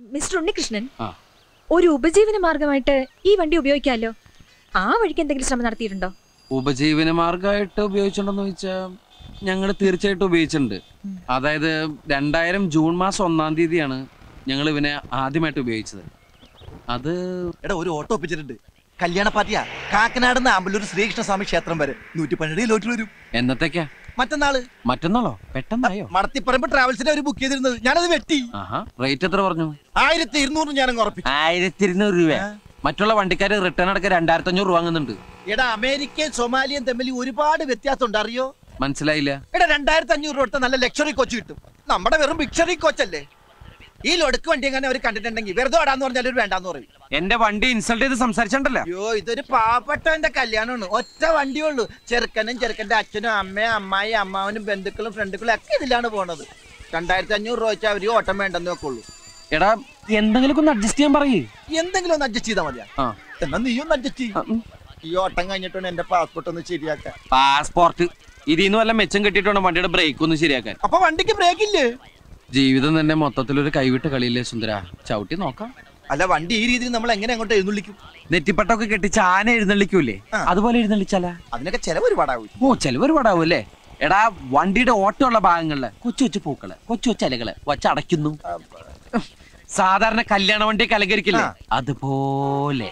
Mister Unnikrishnan ആ. ഒരു ഉപജീവന മാർഗമായിട്ട് ഈ വണ്ടി ഉപയോഗിക്കാമല്ലോ ആ വഴിക്ക് എന്തെങ്കിലും ശ്രമം നടത്തിയിട്ടുണ്ടോ ഉപജീവന മാർഗമായിട്ട് ഉപയോഗിച്ചിട്ടുണ്ടെന്ന് ചോദിച്ചാൽ ഞങ്ങൾ തീർച്ചയായിട്ടും ഉപയോഗിച്ചിട്ടുണ്ട് അതായത് രണ്ടായിരം ജൂൺ മാസം ഒന്നാം തീയതിയാണ് ഞങ്ങൾ ഇവനെ ആദ്യമായിട്ട് ഉപയോഗിച്ചത് അത് എടാ ഒരു ഓട്ടോ ഒപ്പിച്ചിട്ടുണ്ട് കല്യാണ പാർട്ടിയാ കാക്കനാട് നിന്ന് ആമ്പല്ലൂർ ശ്രീകൃഷ്ണസ്വാമി ക്ഷേത്രം വരെ നൂറ്റി പന്ത്രണ്ട് കിലോമീറ്റർ വരും എന്നത്തേക്കാ മറ്റന്നാള് മറ്റന്നാളോ പെട്ടെന്നായോ മടത്തിപ്പറമ്പ് ട്രാവൽസിനെ ഒരു ബുക്ക് ചെയ്തിരുന്നത് ഞാനത് വെട്ടി ആഹാ റേറ്റ് എത്ര പറഞ്ഞു ആയിരത്തി ഇരുന്നൂറ് ഞാനങ്ങ് ഉറപ്പിച്ചു ആയിരത്തി ഇരുന്നൂറ് രൂപ മറ്റുള്ള വണ്ടിക്കാര് റിട്ടേൺ അടക്കം രണ്ടായിരത്തി അഞ്ഞൂറ് രൂപ വാങ്ങുന്നുണ്ട് എടാ അമേരിക്കയും സൊമാലിയും തമ്മിൽ ഒരുപാട് വ്യത്യാസമുണ്ട് അറിയോ മനസ്സിലായില്ല എടാ രണ്ടായിരത്തി അഞ്ഞൂറ് രൂപ കൊടുത്ത നല്ല ലക്ഷറി കോച്ച് കിട്ടും നമ്മുടെ വെറും ബിക്ഷറി കോച്ചല്ലേ ഈ ലൊടുക്ക് വണ്ടി എങ്ങനെ അവർ കണ്ടിട്ടുണ്ടെങ്കിൽ വെറുതെ ഓടാന്ന് പറഞ്ഞാൽ ഒരു വേണ്ടാന്ന് പറയും എന്റെ വണ്ടി ഇൻസൾട്ട് ചെയ്ത് സംസാരിച്ചിട്ടുണ്ടല്ലോ അയ്യോ ഇതൊരു പാവപ്പെട്ടവന്റെ കല്യാണമാണ് ഒറ്റ വണ്ടിയേ ഉള്ളൂ ചെറുക്കനും ചെറുക്കന്റെ അച്ഛനും അമ്മയും അമ്മായി അമ്മാവനും ബന്ധുക്കളും ഫ്രണ്ടുക്കളും ഒക്കെ ഇതിലാണ് പോണത് രണ്ടായിരത്തി അഞ്ഞൂറ് രൂപ വെച്ചാൽ അവര് ഓട്ടം വേണ്ടെന്ന് വെക്കുള്ളൂ എടാ എന്തെങ്കിലും ഒന്ന് അഡ്ജസ്റ്റ് ചെയ്യാൻ പറയേ എന്തെങ്കിലും ഒന്ന് അഡ്ജസ്റ്റ് ചെയ്താൽ മതിയാ ആ എന്നാ നീ ഒന്ന് അഡ്ജസ്റ്റ് ചെയ്യും ഈ ഓട്ടം കഴിഞ്ഞിട്ടാണ് എന്റെ പാസ്പോർട്ട് ഒന്ന് ശരിയാക്കാൻ പാസ്പോർട്ട് ഇതിന്ന് വല്ല മെച്ചം കിട്ടിയിട്ടുണ്ട് വണ്ടിയുടെ ബ്രേക്ക് ഒന്ന് ശരിയാക്കാൻ അപ്പൊ വണ്ടിക്ക് ബ്രേക്ക് ഇല്ലേ ജീവിതം തന്നെ മൊത്തത്തിലൊരു കൈവിട്ട കളിയില്ലേ സുന്ദര ചവിട്ടി നോക്കാം അല്ല വണ്ടി ഈ രീതിയിൽ നമ്മൾ എങ്ങനെ അങ്ങോട്ട് എഴുന്നള്ളിക്കും നെറ്റിപ്പട്ടൊക്കെ കെട്ടിച്ച് ആന എഴുന്നള്ളിക്കൂലേ ആ. അതുപോലെ എഴുന്നള്ളിച്ചാലാ അതിനൊക്കെ ചെലവ് ഒരുപാടാവും ഓ ചെലവ് ഒരുപാടാവും അല്ലേ എടാ വണ്ടിയുടെ ഓട്ടമുള്ള ഭാഗങ്ങളില് കൊച്ചു കൊച്ചു പൂക്കള് കൊച്ചു കൊച്ചു ഇലകള് വച്ചടയ്ക്കുന്നു സാധാരണ കല്യാണ വണ്ടിയൊക്കെ അലങ്കരിക്കില്ലേ ആ. അതുപോലെ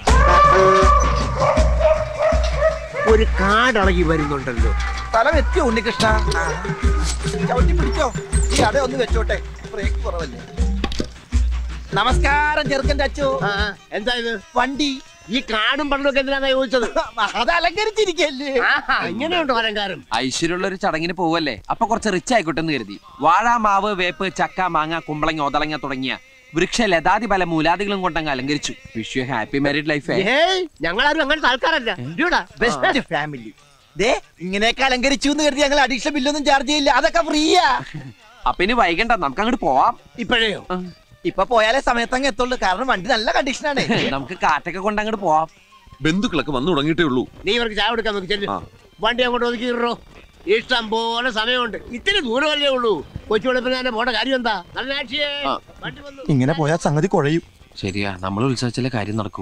ഒരു കാടളകി വരുന്നുണ്ടല്ലോ സ്ഥലം എത്തിയോ ഉണ്ണികൃഷ്ണ ചവിട്ടി പിടിച്ചോ ഈ അട ഒന്ന് വെച്ചോട്ടെ ബ്രേക്ക് കുറവല്ലേ നമസ്കാരം ചെറുക്കന്റെ അച്ചോ ആ, എന്താ ഇത് വണ്ടി ഈ കാടും പണ്ടൊക്കെ എന്തിനാ ചോദിച്ചത് അത് അലങ്കരിച്ചിരിക്കല്ലേ ആഹാ, ഇങ്ങനെയുണ്ടോ അലങ്കാരം ഐശ്വര്യമുള്ള ഒരു ചടങ്ങിന് പോവല്ലേ അപ്പൊ കുറച്ച് റിച്ച് ആയിക്കോട്ടെ എന്ന് കരുതി വാഴ മാവ് വേപ്പ് ചക്ക മാങ്ങ കുമ്പളങ്ങ ഒതളങ്ങ തുടങ്ങിയ വൃക്ഷ ലതാതി പല മൂലാദികളും കൊണ്ടങ്ങ് അലങ്കരിച്ചു wish you happy married life ഏയ് ഞങ്ങളാരും അങ്ങനത്തെ ആൾക്കാരല്ല ഇടിയോടാ. ബെസ്റ്റ് ഫാമിലി ദേ ഇങ്ങനെയൊക്കെ അലങ്കരിച്ചു എന്ന് കരുതി ഞങ്ങൾ അഡീഷണൽ ബില്ലൊന്നും ചാർജ് ചെയ്യില്ല അതൊക്കെ ഫ്രീയാ അപ്പൊ ഇനി വൈകണ്ട നമുക്ക് അങ്ങോട്ട് പോവാം ഇപ്പോഴേയോ ഇപ്പൊ പോയാലേ സമയത്തങ്ങ് എത്തുള്ളൂ കാരണം വണ്ടി നല്ല കണ്ടീഷനാണ് നമുക്ക് കാറ്റൊക്കെ കൊണ്ട് അങ്ങോട്ട് പോവാം ബന്ധുക്കളൊക്കെ വന്നു തുടങ്ങിയിട്ടേ ഉള്ളൂ നീ ഇവർക്ക് ചായ കൊടുക്കാൻ നോക്കി ചെല്ലു ആ. വണ്ടി അങ്ങോട്ട് ഒതുക്കിയിട്ടോ ഇഷ്ടം പോലെ സമയമുണ്ട് ഇത്തിരി ദൂരമല്ലേ ഉള്ളൂ കൊച്ചു വെളുപ്പിന് തന്നെ പോണ്ട കാര്യം എന്താ നല്ല ആക്ഷിയേ ആ. വണ്ടി വന്നു ഇങ്ങനെ പോയാൽ സംഗതി കുഴയും ശരിയാ നമ്മൾ ഉത്സവിച്ചാലേ കാര്യം നടക്കൂ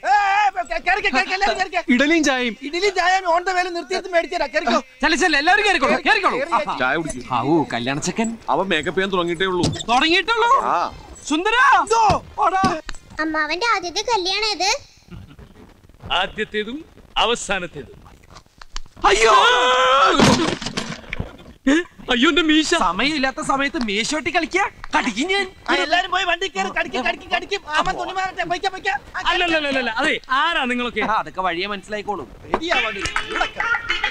ഇഡലിയും ചായയും ഇഡലി ചായ ഓൺ ദ വേല നിർത്തിയെടുത്ത് മേടിച്ചാ കേറിക്കോ ചെല്ല ചെല്ല എല്ലാവരും കേറിക്കോളൂ കേറിക്കോളൂ കേറി. ചായ കുടിക്കും ഹാവൂ കല്യാണ ചെക്കൻ അവൻ മേക്കപ്പ് ചെയ്യാൻ തുടങ്ങിയിട്ടേ ഉള്ളൂ തുടങ്ങിയിട്ടുള്ളൂ ആ സുന്ദര അമ്മാവന്റെ ആദ്യത്തെ കല്യാണം ഇത് ആദ്യത്തേതും അവസാനത്തേതും അയ്യോ ഏ? അയ്യോ എന്റെ മീശ സമയമില്ലാത്ത സമയത്ത് മേശോട്ടി കളിക്കാ കടിക്കും ഞാൻ ആ, എല്ലാരും പോയി വണ്ടി കയറി കടിക്കും കടിക്കും കടിക്കും ആമ തുണി മാറട്ടെ പൊയ്ക്കാം പൊയ്ക്കാം ആ, അല്ലല്ലല്ല അതെ ആരാ നിങ്ങളൊക്കെ ആ, അതൊക്കെ വഴിയെ മനസ്സിലായിക്കോളും ready ആ വണ്ടി. ഇവിടെ ക-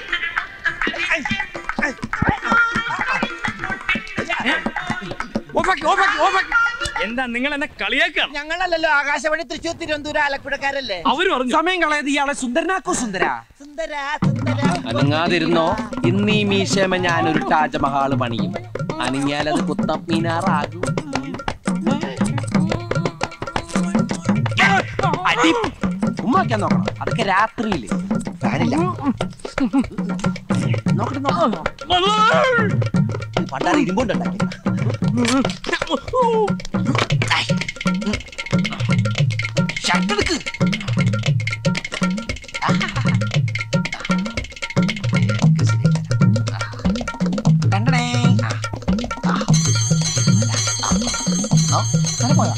ഓഫാക്കി, ഓഫാക്കി, ഓഫാക്കി. എന്താ നിങ്ങൾ എന്നെ കളിയാക്കാണ് ഞങ്ങളല്ലല്ലോ ആകാശവാണി തൃശ്ശൂർ തിരുവനന്തപുരം ആലപ്പുഴക്കാരല്ലേ അവര് പറഞ്ഞു സമയം കളയത് ഇയാളെ സുന്ദരനാക്കോ സുന്ദര സുന്ദര സുന്ദര അനങ്ങാതിരുന്നോ ഇന്ന് ഈ മീശമ ഞാനൊരു താജ്മഹാള് പണിയും അനങ്ങിയാലത് കുത്തം മീനാറാകും അടി ഉമ്മാക്കാൻ നോക്കണം അതൊക്കെ രാത്രിയില് ഫാനില്ല നോക്കട്ടെ നോക്കണം പണ്ടാറ് ഇരുമ്പുണ്ടാക്കി ഷർട്ടെടുക്ക് കണ്ടടേ ആ. ആ. അങ്ങനെ പോയോ?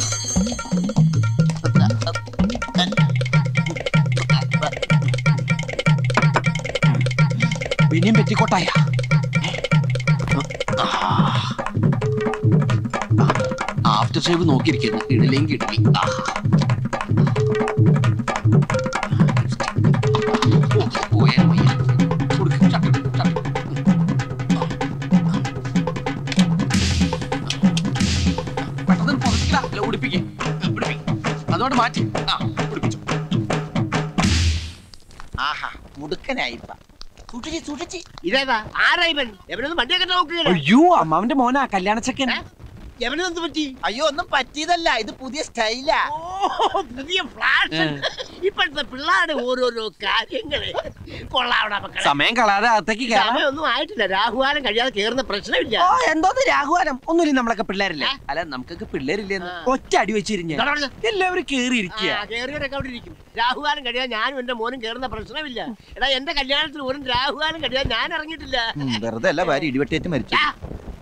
പിന്നെയും പെറ്റിക്കോട്ടായ ആഫ്റ്റർ ഷേവ് നോക്കിയിരിക്കുന്നു ഇടലെങ്കിൽ ഇടലി ആ ഓ, പോയാ വയ്യ. കൊടുക്ക്, ചട്ട്, ചട്ട്. പെട്ടെന്ന് പുറത്തില്ല അല്ല ഉടുപ്പിക്ക് ഉടുപ്പിക്ക്. അതുകൊണ്ട് മാറ്റി ആ ഉടുപ്പിച്ചു ആഹാ മുടുക്കനായിപ്പ സൂക്ഷിച്ച് സൂക്ഷിച്ച് ഇതേതാ ആരാ ഇവൻ എവനൊന്നും വണ്ടിയൊക്കെ നോക്കുകയാണ് അയ്യോ അമ്മാവന്റെ മോനാ കല്യാണച്ചക്കൻ എവനെന്ത് പറ്റി അയ്യോ ഒന്നും പറ്റിയതല്ല ഇത് പുതിയ സ്റ്റൈലാ ഓ പുതിയ ഫ്ലാഷ് ഇപ്പോഴത്തെ പിള്ളേരുടെ ഓരോരോ കാര്യങ്ങള് കൊള്ളാവടാ മക്കളെ സമയം കളാതെ അകത്തേക്ക് കയറാം സമയമൊന്നും ആയിട്ടില്ല രാഹുകാലം കഴിയാതെ കേറുന്ന പ്രശ്നമില്ല ഓ എന്തോന്ന് രാഘുവാനം ഒന്നുമില്ല നമ്മളൊക്കെ പിള്ളേരില്ലേ അല്ല നമുക്കൊക്കെ പിള്ളേരില്ലെന്ന് ആ. ഒറ്റ അടി വെച്ചിരിഞ്ഞ ഇതാ പറഞ്ഞെ. എല്ലാവരും കേറി ഇരിക്കുക ആ, കേറിയവരൊക്കെ അവിടെ ഇരിക്കും രാഹുകാലം കഴിയാൻ ഞാനും എന്റെ മോനും കേറുന്ന പ്രശ്നമില്ല എടാ എന്റെ കല്യാണത്തിന് ഒരു രാഹുകാലം കഴിയാൻ ഞാൻ ഇറങ്ങിയിട്ടില്ല വെറുതെ അല്ല ഭാര്യ ഇടിവെട്ടിയേറ്റ് മരിച്ചു ആ.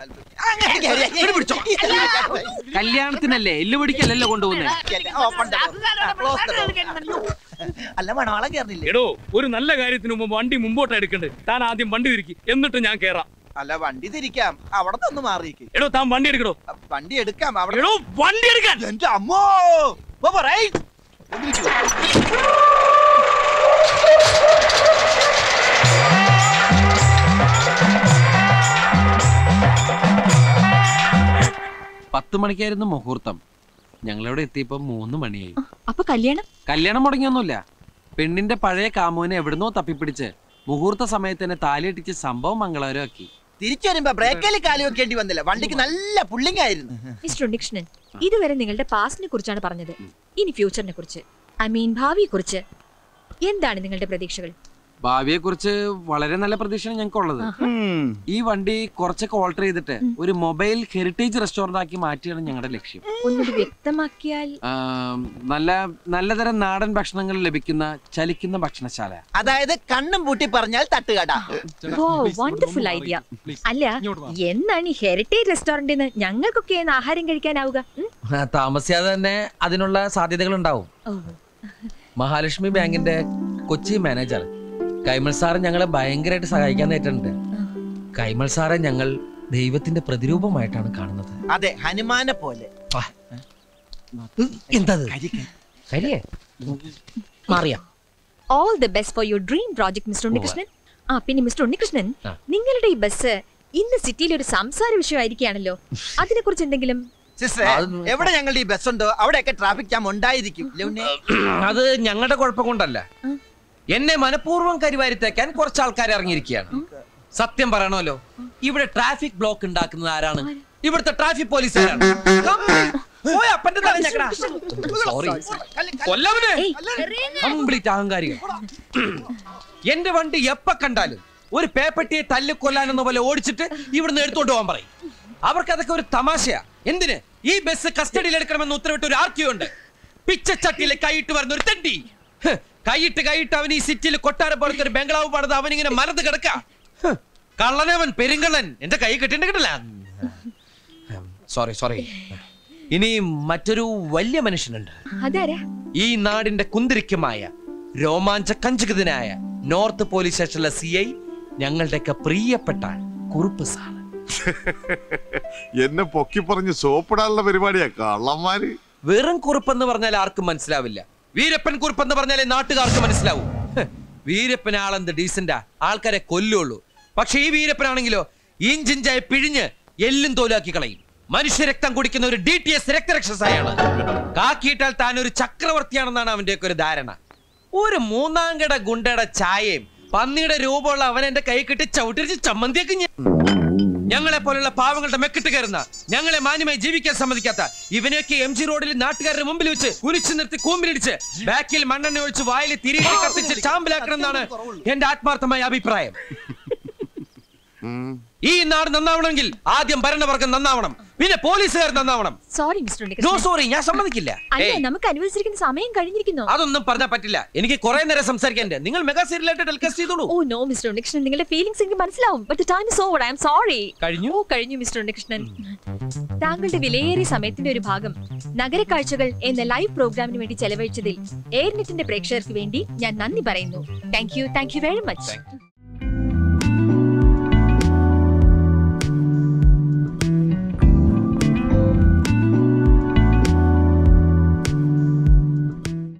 കല്യാണത്തിനല്ലേ എല്ലു പിടിക്കല്ലല്ലോ കൊണ്ടുപോകുന്നേ രാഹുകാലം അവിടെ പ്രശ്നം കേൾക്കണ്ടല്ലോ. അല്ല മണവാളം കേറില്ലേ എടോ ഒരു നല്ല കാര്യത്തിന് മുമ്പ് വണ്ടി മുമ്പോട്ട് എടുക്കണ്ടേ താൻ ആദ്യം വണ്ടി തിരിക്കി എന്നിട്ട് ഞാൻ കേറാം അല്ല വണ്ടി തിരിക്കാം അവിടെ നിന്ന് മാറിയേക്ക് എടോ താൻ വണ്ടി എടുക്കടോ വണ്ടി എടുക്കാം അവിടെ എടോ വണ്ടി എടുക്കാൻ എന്റെ അമ്മോ പോ, പോ, റൈറ്റ്. ഒന്നിരിക്കൂ. പത്ത് മണിക്കായിരുന്നു മുഹൂർത്തം ഞങ്ങളിവിടെ എത്തിയപ്പോ മൂന്ന് മണിയായി അപ്പൊ കല്യാണം കല്യാണം മുടങ്ങിയൊന്നുമില്ല പെണ്ണിന്റെ പഴയ കാമുവിനെ എവിടുന്നോ തപ്പിപ്പിടിച്ച് മുഹൂർത്ത സമയത്ത് തന്നെ താലിയിട്ടിച്ച് സംഭവം മംഗളകരമാക്കി തിരിച്ചു വരുമ്പോ ബ്രേക്കിൽ കാലി വെക്കേണ്ടി വന്നില്ല വണ്ടിക്ക് നല്ല പുള്ളിങ് ആയിരുന്നു മിസ്റ്റർ ഉണ്ണികൃഷ്ണൻ ഇതുവരെ നിങ്ങളുടെ പാസ്റ്റിനെ കുറിച്ചാണ് പറഞ്ഞത് ഇനി ഫ്യൂച്ചറിനെ കുറിച്ച് ഐ മീൻ ഭാവിയെ കുറിച്ച് എന്താണ് നിങ്ങളുടെ പ്രതീക്ഷകൾ ഭാവിയെ കുറിച്ച് വളരെ നല്ല പ്രതീക്ഷയാണ് ഞങ്ങൾക്കുള്ളത് ഈ വണ്ടി കുറച്ചൊക്കെ ഓൾട്ടർ ചെയ്തിട്ട് ഒരു മൊബൈൽ ഹെറിറ്റേജ് റെസ്റ്റോറന്റ് ആക്കി മാറ്റിയാണ് ഞങ്ങളുടെ ലക്ഷ്യം ഒന്നുകൂടി വ്യക്തമാക്കിയാൽ ആം, നല്ല നല്ലതരം നാടൻ ഭക്ഷണങ്ങൾ ലഭിക്കുന്ന ചലിക്കുന്ന ഭക്ഷണശാല അതായത് കണ്ണും പൂട്ടി പറഞ്ഞാൽ തട്ടുകട ഓ വണ്ടർഫുൾ ഐഡിയ അല്ല എന്നാണ് ഈ ഹെറിറ്റേജ് റെസ്റ്റോറന്റിൽ ഞങ്ങൾക്കൊക്കെ എന്ന് ആഹാരം കഴിക്കാനാവുക ഉം? താമസിയാതെ തന്നെ അതിനുള്ള സാധ്യതകൾ ഉണ്ടാവും ഓ, മഹാലക്ഷ്മി ബാങ്കിന്റെ കൊച്ചി മാനേജർ കൈമൾ സാറ് ഞങ്ങളെ ഭയങ്കരമായിട്ട് സഹായിക്കാൻ നേരിട്ടുണ്ട് കൈമൾ സാറെ ഞങ്ങൾ ദൈവത്തിന്റെ പ്രതിരൂപമായിട്ടാണ് കാണുന്നത് അതെ ഹനുമാനെ പോലെ എന്തത് കരിയേ മാറിയാ all the best for your dream project mister Unnikrishnan ആ പിന്നെ മിസ്റ്റർ ഉണ്ണികൃഷ്ണൻ ആ. നിങ്ങളുടെ ഈ ബസ് ഇന്ന് സിറ്റിയിൽ ഒരു സംസാര വിഷയമായിരിക്കുകയാണല്ലോ അതിനെ കുറിച്ച് എന്തെങ്കിലും സിസ്റ്ററെ എവിടെ ഞങ്ങളുടെ ഈ ബസ് ഉണ്ടോ അവിടെയൊക്കെ ട്രാഫിക് ജാം ഉണ്ടായിരിക്കും ഇല്ലേ ഉണ്ണി? അത് ഞങ്ങളുടെ കുഴപ്പം കൊണ്ടല്ല എന്നെ മനഃപൂർവ്വം കരിവാരിത്തേക്കാൻ കുറച്ച് ആൾക്കാർ ഇറങ്ങിയിരിക്കുകയാണ് സത്യം പറയണമല്ലോ ഇവിടെ ട്രാഫിക് ബ്ലോക്ക് ഉണ്ടാക്കുന്നത് ആരാണ് ഇവിടുത്തെ ട്രാഫിക് പോലീസുകാരാണ് പോയ അപ്പന്റെ തല ഞെക്കടാ. സോറി കൊല്ലവനെ കംപ്ലീറ്റ് അഹങ്കാരികൾ എന്റെ വണ്ടി എപ്പ കണ്ടാലും ഒരു പേപ്പട്ടിയെ തല്ലിക്കൊല്ലാനെന്ന പോലെ ഓടിച്ചിട്ട് ഇവിടുന്ന് എടുത്തോണ്ട് പോകാൻ പറയും അവർക്ക് അതൊക്കെ ഒരു തമാശയാ എന്തിന് ഈ ബസ് കസ്റ്റഡിയിൽ എടുക്കണമെന്ന് ഉത്തരവിട്ട് ഒരു ആർക്കിയോ ഉണ്ട് പിച്ചച്ചട്ടിയിൽ കൈയിട്ട് വരുന്ന ഒരു തെണ്ടി ഹ്, കൈയിട്ട് കൈയിട്ട് അവൻ ഈ സിറ്റിയിൽ കൊട്ടാര പോലത്തെ ഒരു ബംഗ്ലാവ് പണിത് അവൻ ഇങ്ങനെ മരത്ത് കിടക്ക കള്ളനവൻ പെരുങ്കള്ളൻ എന്റെ കൈ കിട്ടേണ്ട കിട്ടില്ല സോറി സോറി ഇനി മറ്റൊരു വലിയ മനുഷ്യനുണ്ട് അതാരാ ഈ നാടിന്റെ കുന്തിരിക്കമായ രോമാഞ്ച കഞ്ചുകിതനായ നോർത്ത് പോലീസ് സ്റ്റേഷനിലെ സി ഐ ഞങ്ങളുടെയൊക്കെ പ്രിയപ്പെട്ട കുറുപ്പ് സാർ എന്നെ പൊക്കി പറഞ്ഞ് സോപ്പിടാനുള്ള പരിപാടിയാ കള്ളന്മാര് വെറും കുറുപ്പെന്ന് പറഞ്ഞാൽ ആർക്കും മനസ്സിലാവില്ല വീരപ്പൻ കുറുപ്പെന്ന് പറഞ്ഞാലേ നാട്ടുകാർക്ക് മനസ്സിലാവൂ ഹ്, വീരപ്പൻ ആളെന്ത് ഡീസന്റാ ആൾക്കാരെ കൊല്ലുള്ളൂ പക്ഷെ ഈ വീരപ്പനാണെങ്കിലോ ഇഞ്ചിഞ്ചായി പിഴിഞ്ഞ് എല്ലും തോലാക്കി കളയും മനുഷ്യരക്തം കുടിക്കുന്ന ഒരു ഡി ടി എസ് രക്തരക്ഷസായാണ് കാക്കിയിട്ടാൽ താൻ ഒരു ചക്രവർത്തിയാണെന്നാണ് അവന്റെയൊക്കെ ഒരു ധാരണ ഒരു മൂന്നാം കട ഗുണ്ടയുടെ ചായയും പന്നിയുടെ രൂപമുള്ള അവൻ എന്റെ കൈ കിട്ടി ചവിട്ടിരിച്ച് ചമ്മന്തിയൊക്കെ ഞാൻ ഞങ്ങളെ പോലുള്ള പാവങ്ങളുടെ മെക്കിട്ട് കയറുന്ന ഞങ്ങളെ മാന്യമായി ജീവിക്കാൻ സമ്മതിക്കാത്ത ഇവനെയൊക്കെ എം ജി റോഡിൽ നാട്ടുകാരുടെ മുമ്പിൽ വെച്ച് കുനിച്ചു നിർത്തി കൂമ്പിലിടിച്ച് ബാക്കിൽ മണ്ണെണ്ണ ഒഴിച്ച് വായിൽ തിരികെ കത്തിച്ച് ചാമ്പലാക്കണം എന്നാണ് എന്റെ ആത്മാർത്ഥമായ അഭിപ്രായം ഈ നാട് നന്നാവണമെങ്കിൽ ആദ്യം ഭരണവർഗം നന്നാവണം പിന്നെ പോലീസുകാർ നന്നാവണം sorry mister no Unnikrishnan sorry ഞാൻ സമ്മതിക്കില്ല അല്ല ഏയ്, നമുക്ക് അനുവദിച്ചിരിക്കുന്ന സമയം കഴിഞ്ഞിരിക്കുന്നു അതൊന്നും പറഞ്ഞാൽ പറ്റില്ല എനിക്ക് കുറെ നേരം സംസാരിക്കാൻ നിങ്ങൾ മെഗാ സീരിയലായിട്ട് ടെലികാസ്റ്റ് ചെയ്തോളൂ ഓ നോ മിസ്റ്റർ ഉണ്ണികൃഷ്ണൻ നിങ്ങളുടെ ഫീലിംഗ്സ് എനിക്ക് മനസ്സിലാവും but time is over I am sorry കഴിഞ്ഞു ഓ കഴിഞ്ഞു മിസ്റ്റർ ഉണ്ണികൃഷ്ണൻ താങ്കളുടെ വിലയേറിയ സമയത്തിന്റെ ഒരു ഭാഗം നഗരക്കാഴ്ചകൾ എന്ന ലൈവ് പ്രോഗ്രാമിന് വേണ്ടി ചെലവഴിച്ചതിൽ എയർനെറ്റിന്റെ പ്രേക്ഷകർക്ക് വേണ്ടി ഞാൻ നന്ദി പറയുന്നു thank you thank you very much